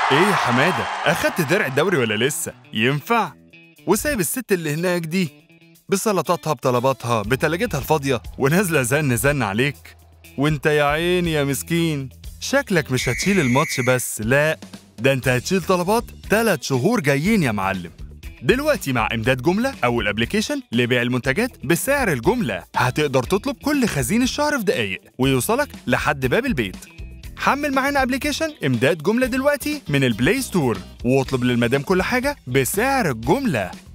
ايه يا حمادة اخدت درع الدوري ولا لسه ينفع وسايب الست اللي هناك دي بسلطاتها بطلباتها بتلاجتها الفاضية ونازلة زن زن عليك وانت يا عيني يا مسكين شكلك مش هتشيل الماتش بس لا ده انت هتشيل طلبات تلات شهور جايين يا معلم دلوقتي مع امداد جملة أو الابليكيشن لبيع المنتجات بسعر الجملة هتقدر تطلب كل خزين الشهر في دقايق ويوصلك لحد باب البيت حمل معانا ابلكيشن امداد جملة دلوقتي من البلاي ستور واطلب للمدام كل حاجة بسعر الجملة